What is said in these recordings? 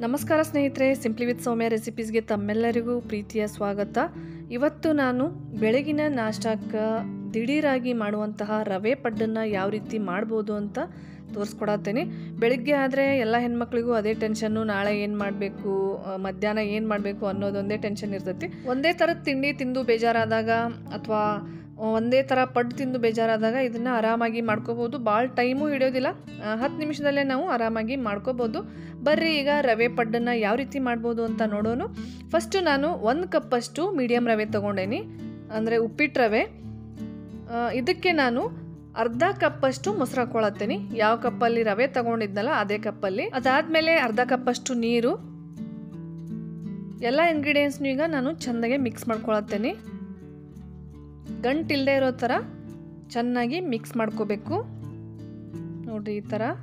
ನಮಸ್ಕಾರ ಸ್ನೇಹಿತರೆ simply with ಸೌಮ್ಯ ರೆಸಿಪೀಸ್ಗೆ ತಮ್ಮೆಲ್ಲರಿಗೂ ಪ್ರೀತಿಯ ಸ್ವಾಗತ ಇವತ್ತು ನಾನು ಬೆಳಗಿನ ನಾಷ್ಟಕ್ಕೆ ದಿಢೀರಾಗಿ ಮಾಡುವಂತಹ ರವೆ ಪಡ್ಡನ್ನು ಯಾವ ರೀತಿ ಮಾಡ್ಬೋದು ಅಂತ ತೋರಿಸ್ಕೊಡತ್ತೇನೆ ಬೆಳಿಗ್ಗೆ ಆದರೆ ಎಲ್ಲ ಹೆಣ್ಮಕ್ಳಿಗೂ ಅದೇ ಟೆನ್ಷನ್ನು ನಾಳೆ ಏನು ಮಾಡಬೇಕು ಮಧ್ಯಾಹ್ನ ಏನು ಮಾಡಬೇಕು ಅನ್ನೋದೊಂದೇ ಟೆನ್ಷನ್ ಇರ್ತೈತಿ ಒಂದೇ ಥರದ ತಿಂಡಿ ತಿಂದು ಬೇಜಾರಾದಾಗ ಅಥವಾ ಒಂದೇ ಥರ ಪಡ್ಡು ತಿಂದು ಬೇಜಾರಾದಾಗ ಇದನ್ನು ಆರಾಮಾಗಿ ಮಾಡ್ಕೋಬೋದು ಭಾಳ ಟೈಮು ಹಿಡಿಯೋದಿಲ್ಲ ಹತ್ತು ನಿಮಿಷದಲ್ಲೇ ನಾವು ಆರಾಮಾಗಿ ಮಾಡ್ಕೋಬೋದು ಬರ್ರಿ ಈಗ ರವೆ ಪಡ್ಡನ್ನು ಯಾವ ರೀತಿ ಮಾಡ್ಬೋದು ಅಂತ ನೋಡೋನು ಫಸ್ಟು ನಾನು ಒಂದು ಕಪ್ಪಷ್ಟು ಮೀಡಿಯಮ್ ರವೆ ತೊಗೊಂಡೇನಿ ಅಂದರೆ ಉಪ್ಪಿಟ್ಟು ರವೆ ಆ, ಇದಕ್ಕೆ ನಾನು ಅರ್ಧ ಕಪ್ಪಷ್ಟು ಮೊಸರು ಹಾಕ್ಕೊಳತ್ತೇನೆ ಯಾವ ಕಪ್ಪಲ್ಲಿ ರವೆ ತಗೊಂಡಿದ್ನಲ್ಲ ಅದೇ ಕಪ್ಪಲ್ಲಿ ಅದಾದಮೇಲೆ ಅರ್ಧ ಕಪ್ಪಷ್ಟು ನೀರು ಎಲ್ಲ ಇಂಗ್ರೀಡಿಯೆಂಟ್ಸ್ನು ಈಗ ನಾನು ಚೆಂದಾಗೆ ಮಿಕ್ಸ್ ಮಾಡ್ಕೊಳತ್ತೇನೆ ಗಂಟಿಲ್ಲದೆ ಇರೋ ಥರ ಚೆನ್ನಾಗಿ ಮಿಕ್ಸ್ ಮಾಡ್ಕೋಬೇಕು ನೋಡ್ರಿ ಈ ಥರ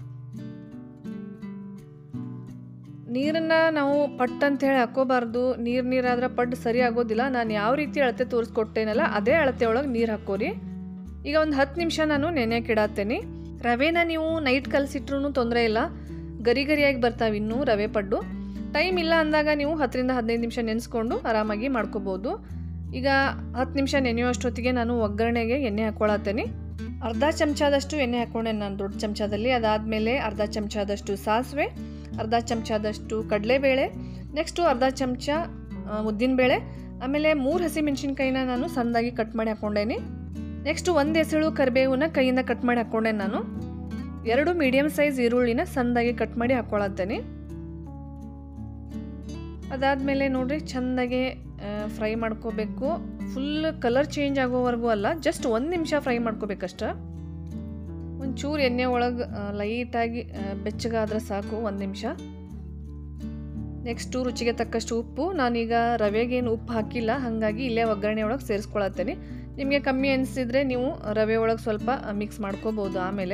ನೀರನ್ನು ನಾವು ಪಟ್ ಅಂತ ಹೇಳಿ ಹಾಕೋಬಾರ್ದು ನೀರು ನೀರಾದ್ರೆ ಪಡ್ಡು ಸರಿ ಆಗೋದಿಲ್ಲ ನಾನು ಯಾವ ರೀತಿ ಅಳತೆ ತೋರಿಸ್ಕೊಟ್ಟೇನಲ್ಲ ಅದೇ ಅಳತೆ ಒಳಗೆ ನೀರು ಹಾಕೋರಿ ಈಗ ಒಂದು ಹತ್ತು ನಿಮಿಷ ನಾನು ನೆನೆಯಕ್ಕೆ ಇಡತ್ತೇನೆ ರವೆನ ನೀವು ನೈಟ್ ಕಲಸಿಟ್ರೂ ತೊಂದರೆ ಇಲ್ಲ ಗರಿ ಗರಿಯಾಗಿ ಬರ್ತಾವೆ ಇನ್ನೂ ರವೆ ಪಡ್ಡು ಟೈಮ್ ಇಲ್ಲ ಅಂದಾಗ ನೀವು ಹತ್ತರಿಂದ ಹದಿನೈದು ನಿಮಿಷ ನೆನೆಸ್ಕೊಂಡು ಆರಾಮಾಗಿ ಮಾಡ್ಕೋಬೋದು ಈಗ ಹತ್ತು ನಿಮಿಷ ನೆನೆಯುವಷ್ಟೊತ್ತಿಗೆ ನಾನು ಒಗ್ಗರಣೆಗೆ ಎಣ್ಣೆ ಹಾಕ್ಕೊಳತ್ತೇನೆ ಅರ್ಧ ಚಮಚದಷ್ಟು ಎಣ್ಣೆ ಹಾಕ್ಕೊಂಡೆ ನಾನು ದೊಡ್ಡ ಚಮಚದಲ್ಲಿ ಅದಾದಮೇಲೆ ಅರ್ಧ ಚಮಚದಷ್ಟು ಸಾಸಿವೆ ಅರ್ಧ ಚಮಚದಷ್ಟು ಕಡಲೆಬೇಳೆ ನೆಕ್ಸ್ಟು ಅರ್ಧ ಚಮಚ ಉದ್ದಿನಬೇಳೆ ಆಮೇಲೆ ಮೂರು ಹಸಿಮೆಣ್ಸಿನ್ಕಾಯಿನ ನಾನು ಸಣ್ಣದಾಗಿ ಕಟ್ ಮಾಡಿ ಹಾಕ್ಕೊಂಡೇನಿ ನೆಕ್ಸ್ಟು ಒಂದು ಎಸಳು ಕರಿಬೇವನ್ನ ಕೈಯಿಂದ ಕಟ್ ಮಾಡಿ ಹಾಕ್ಕೊಂಡೆ ನಾನು ಎರಡು ಮೀಡಿಯಮ್ ಸೈಜ್ ಈರುಳ್ಳಿನ ಸಣ್ಣದಾಗಿ ಕಟ್ ಮಾಡಿ ಹಾಕ್ಕೊಳತ್ತೇನೆ ಅದಾದಮೇಲೆ ನೋಡ್ರಿ ಚೆಂದಾಗೆ ಫ್ರೈ ಮಾಡ್ಕೋಬೇಕು ಫುಲ್ ಕಲರ್ ಚೇಂಜ್ ಆಗೋವರೆಗೂ ಅಲ್ಲ ಜಸ್ಟ್ ಒಂದು ನಿಮಿಷ ಫ್ರೈ ಮಾಡ್ಕೋಬೇಕಷ್ಟ ಒಂಚೂರು ಎಣ್ಣೆ ಒಳಗೆ ಲೈಟಾಗಿ ಬೆಚ್ಚಗಾದ್ರೆ ಸಾಕು ಒಂದು ನಿಮಿಷ ನೆಕ್ಸ್ಟು ರುಚಿಗೆ ತಕ್ಕಷ್ಟು ಉಪ್ಪು ನಾನೀಗ ರವೆಗೇನು ಉಪ್ಪು ಹಾಕಿಲ್ಲ ಹಾಗಾಗಿ ಇಲ್ಲೇ ಒಗ್ಗರಣೆ ಒಳಗೆ ಸೇರಿಸ್ಕೊಳತ್ತೇನೆ ನಿಮಗೆ ಕಮ್ಮಿ ಅನಿಸಿದರೆ ನೀವು ರವೆ ಒಳಗೆ ಸ್ವಲ್ಪ ಮಿಕ್ಸ್ ಮಾಡ್ಕೋಬೋದು ಆಮೇಲೆ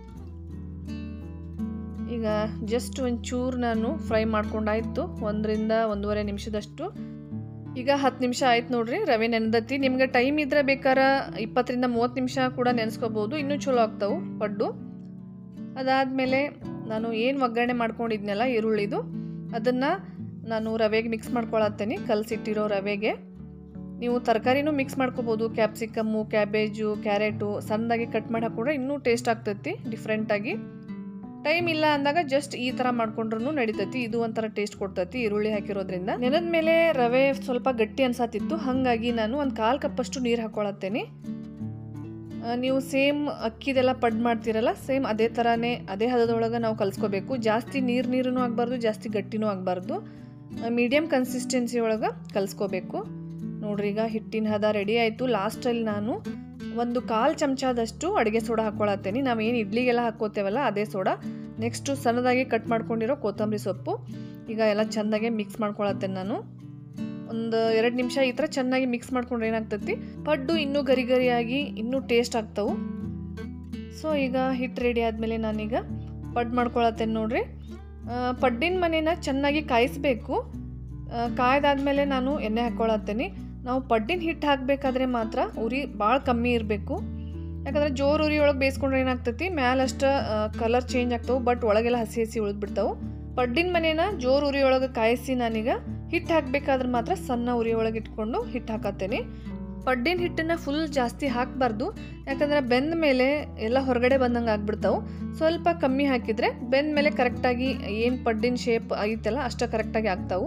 ಈಗ ಜಸ್ಟ್ ಒಂಚೂರು ನಾನು ಫ್ರೈ ಮಾಡ್ಕೊಂಡಾಯ್ತು ಒಂದರಿಂದ ಒಂದೂವರೆ ನಿಮಿಷದಷ್ಟು ಈಗ ಹತ್ತು ನಿಮಿಷ ಆಯ್ತು ನೋಡ್ರಿ ರವೆ ನೆನೆದತ್ತಿ ನಿಮ್ಗೆ ಟೈಮ್ ಇದ್ರೆ ಬೇಕಾರ ಇಪ್ಪತ್ತರಿಂದ ಮೂವತ್ತು ನಿಮಿಷ ಕೂಡ ನೆನೆಸ್ಕೋಬೋದು ಇನ್ನೂ ಚಲೋ ಆಗ್ತಾವೆ ಪಡ್ಡು ಅದಾದಮೇಲೆ ನಾನು ಏನು ಒಗ್ಗರಣೆ ಮಾಡ್ಕೊಂಡಿದ್ನಲ್ಲ ಈರುಳ್ಳಿದು ಅದನ್ನು ನಾನು ರವೆಗೆ ಮಿಕ್ಸ್ ಮಾಡ್ಕೊಳತ್ತೇನೆ ಕಲಸಿಟ್ಟಿರೋ ರವೆಗೆ ನೀವು ತರಕಾರಿನೂ ಮಿಕ್ಸ್ ಮಾಡ್ಕೋಬೋದು ಕ್ಯಾಪ್ಸಿಕಮ್ಮು ಕ್ಯಾಬೇಜು ಕ್ಯಾರೆಟು ಸಣ್ಣದಾಗಿ ಕಟ್ ಮಾಡಿ ಹಾಕೊಂಡ್ರೆ ಇನ್ನೂ ಟೇಸ್ಟ್ ಆಗ್ತೈತಿ ಡಿಫ್ರೆಂಟಾಗಿ ಟೈಮ್ ಇಲ್ಲ ಅಂದಾಗ ಜಸ್ಟ್ ಈ ಥರ ಮಾಡ್ಕೊಂಡ್ರು ನಡಿತೈತಿ ಇದು ಒಂಥರ ಟೇಸ್ಟ್ ಕೊಡ್ತೈತಿ ಈರುಳ್ಳಿ ಹಾಕಿರೋದ್ರಿಂದ ನೆಲದ ಮೇಲೆ ರವೆ ಸ್ವಲ್ಪ ಗಟ್ಟಿ ಅನ್ಸಾತಿತ್ತು ಹಾಗಾಗಿ ನಾನು ಒಂದು ಕಾಲು ಕಪ್ಪಷ್ಟು ನೀರು ಹಾಕೊಳತ್ತೇನೆ ಆ, ನೀವು ಸೇಮ್ ಅಕ್ಕಿದೆಲ್ಲ ಪಡ್ ಮಾಡ್ತೀರಲ್ಲ ಸೇಮ್ ಅದೇ ಥರನೇ ಅದೇ ಹದದೊಳಗೆ ನಾವು ಕಲಿಸ್ಕೋಬೇಕು ಜಾಸ್ತಿ ನೀರು ನೀರೂ ಆಗಬಾರ್ದು ಜಾಸ್ತಿ ಗಟ್ಟಿನೂ ಆಗಬಾರ್ದು ಮೀಡಿಯಮ್ ಕನ್ಸಿಸ್ಟೆನ್ಸಿ ಒಳಗೆ ಕಲಿಸ್ಕೋಬೇಕು ನೋಡ್ರಿ ಈಗ ಹಿಟ್ಟಿನ ಹದ ರೆಡಿ ಆಯಿತು ಲಾಸ್ಟಲ್ಲಿ ನಾನು ಒಂದು ಕಾಲು ಚಮಚದಷ್ಟು ಅಡುಗೆ ಸೋಡಾ ಹಾಕ್ಕೊಳತ್ತೇನೆ ನಾವು ಏನು ಇಡ್ಲಿಗೆಲ್ಲ ಹಾಕ್ಕೋತೇವಲ್ಲ ಅದೇ ಸೋಡಾ ನೆಕ್ಸ್ಟು ಸಣ್ಣದಾಗಿ ಕಟ್ ಮಾಡ್ಕೊಂಡಿರೋ ಕೊತ್ತಂಬರಿ ಸೊಪ್ಪು ಈಗ ಎಲ್ಲ ಚೆಂದಾಗೆ ಮಿಕ್ಸ್ ಮಾಡ್ಕೊಳತ್ತೇನೆ ನಾನು ಒಂದು ಎರಡು ನಿಮಿಷ ಈ ಥರ ಚೆನ್ನಾಗಿ ಮಿಕ್ಸ್ ಮಾಡ್ಕೊಂಡ್ರೆ ಏನಾಗ್ತೈತಿ ಪಡ್ಡು ಇನ್ನೂ ಗರಿ ಗರಿಯಾಗಿ ಇನ್ನೂ ಟೇಸ್ಟ್ ಆಗ್ತಾವೆ ಸೊ ಈಗ ಹಿಟ್ಟು ರೆಡಿ ಆದಮೇಲೆ ನಾನೀಗ ಪಡ್ ಮಾಡ್ಕೊಳತ್ತೇನೆ ನೋಡ್ರಿ ಆ, ಪಡ್ಡಿನ ಮನೇನ ಚೆನ್ನಾಗಿ ಕಾಯಿಸ್ಬೇಕು ಕಾಯ್ದಾದ್ಮೇಲೆ ನಾನು ಎಣ್ಣೆ ಹಾಕ್ಕೊಳತ್ತೇನೆ ನಾವು ಪಡ್ಡಿನ ಹಿಟ್ಟು ಹಾಕಬೇಕಾದ್ರೆ ಮಾತ್ರ ಉರಿ ಭಾಳ ಕಮ್ಮಿ ಇರಬೇಕು ಯಾಕಂದರೆ ಜೋರು ಉರಿ ಒಳಗೆ ಬೇಯಿಸ್ಕೊಂಡ್ರೆ ಏನಾಗ್ತೈತಿ ಮ್ಯಾಲಷ್ಟು ಕಲರ್ ಚೇಂಜ್ ಆಗ್ತಾವೆ ಬಟ್ ಒಳಗೆಲ್ಲ ಹಸಿ ಹಸಿ ಉಳಿದ್ಬಿಡ್ತಾವೆ ಪಡ್ಡಿನ ಮನೇನ ಜೋರು ಉರಿ ಒಳಗೆ ಕಾಯಿಸಿ ನಾನೀಗ ಹಿಟ್ಟು ಹಾಕಬೇಕಾದ್ರೆ ಮಾತ್ರ ಸಣ್ಣ ಉರಿ ಒಳಗೆ ಇಟ್ಕೊಂಡು ಹಿಟ್ಟು ಹಾಕತ್ತೇನೆ ಪಡ್ಡಿನ ಹಿಟ್ಟನ್ನು ಫುಲ್ ಜಾಸ್ತಿ ಹಾಕಬಾರ್ದು ಯಾಕಂದರೆ ಬೆಂದ ಮೇಲೆ ಎಲ್ಲ ಹೊರಗಡೆ ಬಂದಂಗೆ ಆಗ್ಬಿಡ್ತಾವೆ ಸ್ವಲ್ಪ ಕಮ್ಮಿ ಹಾಕಿದರೆ ಬೆಂದ ಮೇಲೆ ಕರೆಕ್ಟಾಗಿ ಏನು ಪಡ್ಡಿನ ಶೇಪ್ ಐತಲ್ಲ ಅಷ್ಟು ಕರೆಕ್ಟಾಗಿ ಆಗ್ತಾವೆ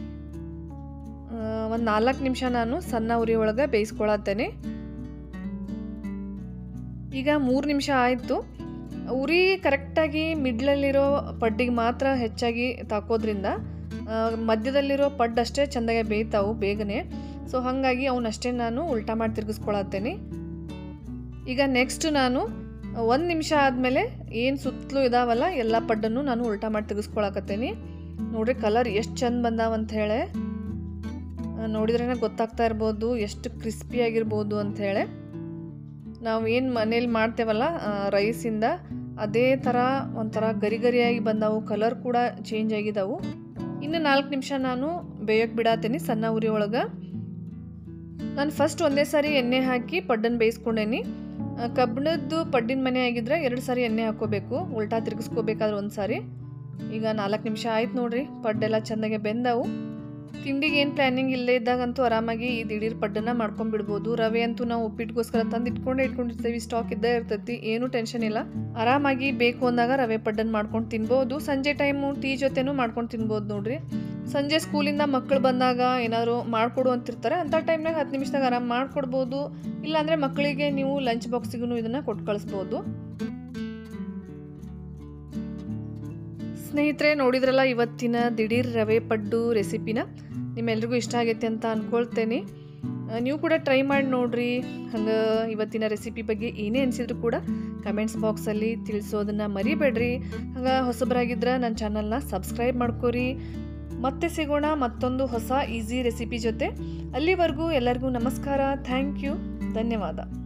ಒಂದು ನಾಲ್ಕು ನಿಮಿಷ ನಾನು ಸಣ್ಣ ಉರಿ ಒಳಗೆ ಬೇಯಿಸ್ಕೊಳತ್ತೇನೆ ಈಗ ಮೂರು ನಿಮಿಷ ಆಯಿತು ಉರಿ ಕರೆಕ್ಟಾಗಿ ಮಿಡ್ಲಲ್ಲಿರೋ ಪಡ್ಡಿಗೆ ಮಾತ್ರ ಹೆಚ್ಚಾಗಿ ತಾಕೋದ್ರಿಂದ ಆ, ಮಧ್ಯದಲ್ಲಿರೋ ಪಡ್ಡು ಅಷ್ಟೇ ಚೆಂದಾಗೆ ಬೇಯ್ತಾವು ಬೇಗನೆ ಸೊ ಹಾಗಾಗಿ ಅವನ್ನಷ್ಟೇ ನಾನು ಉಲ್ಟಾ ಮಾಡಿ ತಿರುಗಿಸ್ಕೊಳತ್ತೇನೆ ಈಗ ನೆಕ್ಸ್ಟ್ ನಾನು ಒಂದು ನಿಮಿಷ ಆದಮೇಲೆ ಏನು ಸುತ್ತಲೂ ಇದಾವಲ್ಲ ಎಲ್ಲ ಪಡ್ಡನ್ನು ನಾನು ಉಲ್ಟಾ ಮಾಡಿ ತೆಗೆಸ್ಕೊಳಕತ್ತೇನೆ ನೋಡ್ರಿ ಕಲರ್ ಎಷ್ಟು ಚಂದ ಬಂದಾವಂತ ಹೇಳಿ ನೋಡಿದ್ರೇ ಗೊತ್ತಾಗ್ತಾ ಇರ್ಬೋದು ಎಷ್ಟು ಕ್ರಿಸ್ಪಿಯಾಗಿರ್ಬೋದು ಅಂಥೇಳಿ ನಾವು ಏನು ಮನೇಲಿ ಮಾಡ್ತೇವಲ್ಲ ರೈಸಿಂದ ಅದೇ ಥರ ಒಂಥರ ಗರಿ ಗರಿಯಾಗಿ ಬಂದಾವು ಕಲರ್ ಕೂಡ ಚೇಂಜ್ ಆಗಿದಾವು ಇನ್ನು ನಾಲ್ಕು ನಿಮಿಷ ನಾನು ಬೇಯೋಕ್ಕೆ ಬಿಡಾತೀನಿ ಸಣ್ಣ ಉರಿ ಒಳಗೆ ನಾನು ಫಸ್ಟ್ ಒಂದೇ ಸಾರಿ ಎಣ್ಣೆ ಹಾಕಿ ಪಡ್ಡನ್ನು ಬೇಯಿಸ್ಕೊಂಡೇನಿ ಕಬ್ಬಣದ್ದು ಪಡ್ಡಿನ ಮನೆ ಆಗಿದ್ರೆ ಎರಡು ಸಾರಿ ಎಣ್ಣೆ ಹಾಕ್ಕೋಬೇಕು ಉಲ್ಟಾ ತಿರುಗಿಸ್ಕೋಬೇಕಾದ್ರೆ ಒಂದು ಸಾರಿ ಈಗ ನಾಲ್ಕು ನಿಮಿಷ ಆಯ್ತು ನೋಡ್ರಿ ಪಡ್ಡೆಲ್ಲ ಚೆನ್ನಾಗೆ ಬೆಂದವು ತಿಂಡಿಗೆ ಏನು ಪ್ಲ್ಯಾನಿಂಗ್ ಇಲ್ಲೇ ಇದ್ದಾಗಂತೂ ಆರಾಮಾಗಿ ಈ ದಿಢೀರ್ ಪಡ್ಡನ್ನ ಮಾಡ್ಕೊಂಡ್ಬಿಡ್ಬೋದು ರವೆ ಅಂತೂ ನಾವು ಉಪ್ಪಿಟ್ಟಿಗೋಸ್ಕರ ತಂದು ಇಟ್ಕೊಂಡೇ ಇಟ್ಕೊಂಡಿರ್ತೀವಿ ಸ್ಟಾಕ್ ಇದ್ದೇ ಇರ್ತೈತಿ ಏನೂ ಟೆನ್ಷನ್ ಇಲ್ಲ ಆರಾಮಾಗಿ ಬೇಕು ಅಂದಾಗ ರವೆ ಪಡ್ಡನ್ನ ಮಾಡ್ಕೊಂಡು ತಿನ್ಬೋದು ಸಂಜೆ ಟೈಮು ಟೀ ಜೊತೆನೂ ಮಾಡ್ಕೊಂಡು ತಿನ್ಬೋದು ನೋಡ್ರಿ ಸಂಜೆ ಸ್ಕೂಲಿಂದ ಮಕ್ಕಳು ಬಂದಾಗ ಏನಾದರೂ ಮಾಡಿಕೊಡು ಅಂತಿರ್ತಾರೆ ಅಂಥ ಟೈಮ್ನಾಗ ಹತ್ತು ನಿಮಿಷದಾಗ ಆರಾಮ್ ಮಾಡಿಕೊಡ್ಬೋದು ಇಲ್ಲಾಂದರೆ ಮಕ್ಕಳಿಗೆ ನೀವು ಲಂಚ್ ಬಾಕ್ಸಿಗೂ ಇದನ್ನು ಕೊಟ್ಟು ಕಳಿಸ್ಬೋದು ಸ್ನೇಹಿತರೆ ನೋಡಿದ್ರಲ್ಲ ಇವತ್ತಿನ ದಿಢೀರ್ ರವೆ ಪಡ್ಡು ರೆಸಿಪಿನ ನಿಮ್ಮೆಲ್ರಿಗೂ ಇಷ್ಟ ಆಗೈತೆ ಅಂತ ಅಂದ್ಕೊಳ್ತೇನೆ ಆ, ನೀವು ಕೂಡ ಟ್ರೈ ಮಾಡಿ ನೋಡ್ರಿ ಹಂಗೆ ಇವತ್ತಿನ ರೆಸಿಪಿ ಬಗ್ಗೆ ಏನೇ ಅನಿಸಿದ್ರು ಕೂಡ ಕಮೆಂಟ್ಸ್ ಬಾಕ್ಸಲ್ಲಿ ತಿಳಿಸೋದನ್ನು ಮರಿಬೇಡ್ರಿ ಹಂಗೆ ಹೊಸಬರಾಗಿದ್ರೆ ನನ್ನ ಚಾನಲ್ನ ಸಬ್ಸ್ಕ್ರೈಬ್ ಮಾಡ್ಕೋರಿ ಮತ್ತೆ ಸಿಗೋಣ ಮತ್ತೊಂದು ಹೊಸ ಈಸಿ ರೆಸಿಪಿ ಜೊತೆ ಅಲ್ಲಿವರೆಗೂ ಎಲ್ಲರಿಗೂ ನಮಸ್ಕಾರ ಥ್ಯಾಂಕ್ ಯು ಧನ್ಯವಾದ